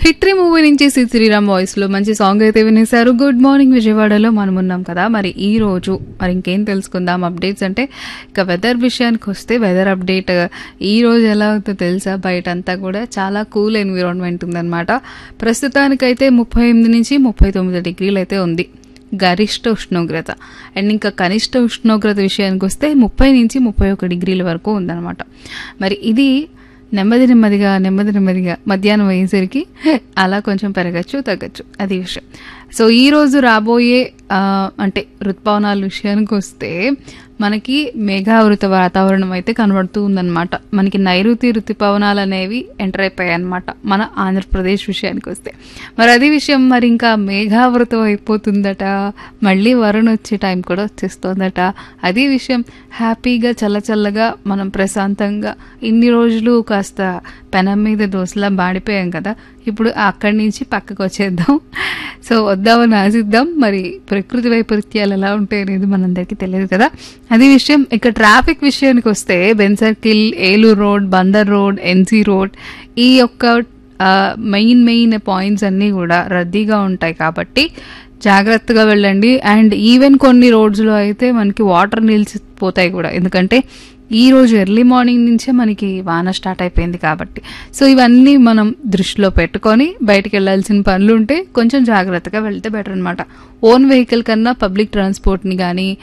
హిట్రీ movie నుంచి C Sriram voice లో మంచి సాంగ్ అయితే వినేశారు గుడ్ మార్నింగ్ విజయవాడలో మనం ఉన్నాం కదా మరి ఈ రోజు మరి ఇంకేం తెలుసుకుందాం అప్డేట్స్ అంటే ఇక వెదర్ విషయానికి వస్తే వెదర్ అప్డేట్ ఈ రోజు ఎలా అవుతుందో తెలుసా బయట అంతా కూడా చాలా కూల్ ఎన్విరాన్మెంట్ ఉందన్నమాట ప్రస్తుతానికైతే ముప్పై ఎనిమిది నుంచి ముప్పై తొమ్మిది డిగ్రీలు అయితే ఉంది గరిష్ట ఉష్ణోగ్రత అండ్ ఇంకా కనిష్ట ఉష్ణోగ్రత విషయానికి వస్తే ముప్పై నుంచి ముప్పై ఒక డిగ్రీల వరకు ఉందన్నమాట మరి ఇది నెమ్మది నెమ్మదిగా నెమ్మది నెమ్మదిగా మధ్యాహ్నం అయ్యేసరికి అలా కొంచెం పెరగచ్చు తగ్గచ్చు అది విషయం సో ఈ రోజు రాబోయే ఆ, అంటే ఋతుపవనాల విషయానికి వస్తే మనకి మేఘావృత వాతావరణం అయితే కనబడుతూ ఉందన్నమాట మనకి నైరుతి ఋతుపవనాలు అనేవి ఎంటర్ అయిపోయాయి అనమాట మన ఆంధ్రప్రదేశ్ విషయానికి వస్తే మరి అది విషయం మరి ఇంకా మేఘావృతం అయిపోతుందట మళ్ళీ వరుణ్ వచ్చే టైం కూడా వచ్చేస్తుందట అది విషయం హ్యాపీగా చల్లచల్లగా మనం ప్రశాంతంగా ఇన్ని రోజులు కాస్త పెనం మీద దోశలా బాడిపోయాం కదా ఇప్పుడు అక్కడి నుంచి పక్కకు వచ్చేద్దాం సో వద్దామని ఆశిద్దాం మరి ప్రకృతి వైపరీత్యాలు ఎలా ఉంటాయి అనేది మనందరికీ తెలియదు కదా అది విషయం ఇక ట్రాఫిక్ విషయానికి వస్తే Benz circle Eluru road Bandar road NC road ఈ యొక్క మెయిన్ మెయిన్ పాయింట్స్ అన్నీ కూడా రద్దీగా ఉంటాయి కాబట్టి జాగ్రత్తగా వెళ్ళండి అండ్ ఈవెన్ కొన్ని రోడ్స్లో అయితే మనకి వాటర్ నిలిచిపోతాయి కూడా ఎందుకంటే ఈ రోజు ఎర్లీ మార్నింగ్ నుంచే మనకి వాన స్టార్ట్ అయిపోయింది కాబట్టి సో ఇవన్నీ మనం దృష్టిలో పెట్టుకొని బయటికి వెళ్ళాల్సిన పనులు ఉంటే కొంచెం జాగ్రత్తగా వెళ్తే బెటర్ అనమాట ఓన్ వెహికల్ కన్నా పబ్లిక్ ట్రాన్స్పోర్ట్ని కానీ